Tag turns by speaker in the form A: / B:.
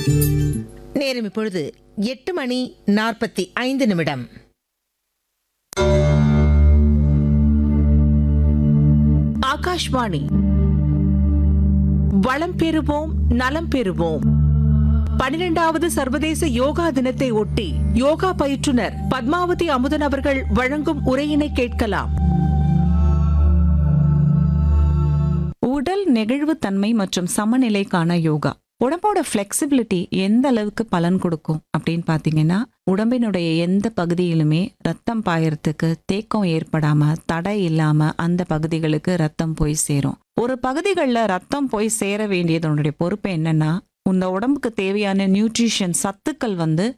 A: நேரம் இப்பொழுது எட்டு மணி நாற்பத்தி ஐந்து நிமிடம்
B: ஆகாஷ்வாணி வளம் பெறுவோம் நலம் பெறுவோம் பனிரெண்டாவது சர்வதேச யோகா தினத்தை ஒட்டி யோகா பயிற்றுனர் பத்மாவதி அமுதன் அவர்கள் வழங்கும் உரையினை கேட்கலாம்
C: உடல் நெகிழ்வுத்தன்மை மற்றும் சமநிலைக்கான யோகா உடம்போட ஃப்ளெக்சிபிலிட்டி எந்த அளவுக்கு பலன் கொடுக்கும் அப்படின்னு பார்த்தீங்கன்னா உடம்பினுடைய எந்த பகுதியிலுமே ரத்தம் பாயறதுக்கு தேக்கம் ஏற்படாம தடை இல்லாம அந்த பகுதிகளுக்கு ரத்தம் போய் சேரும் ஒரு பகுதிகளில் ரத்தம் போய் சேர வேண்டியதனுடைய பொறுப்பு என்னன்னா இந்த உடம்புக்கு தேவையான நியூட்ரிஷன் சத்துக்கள் வந்து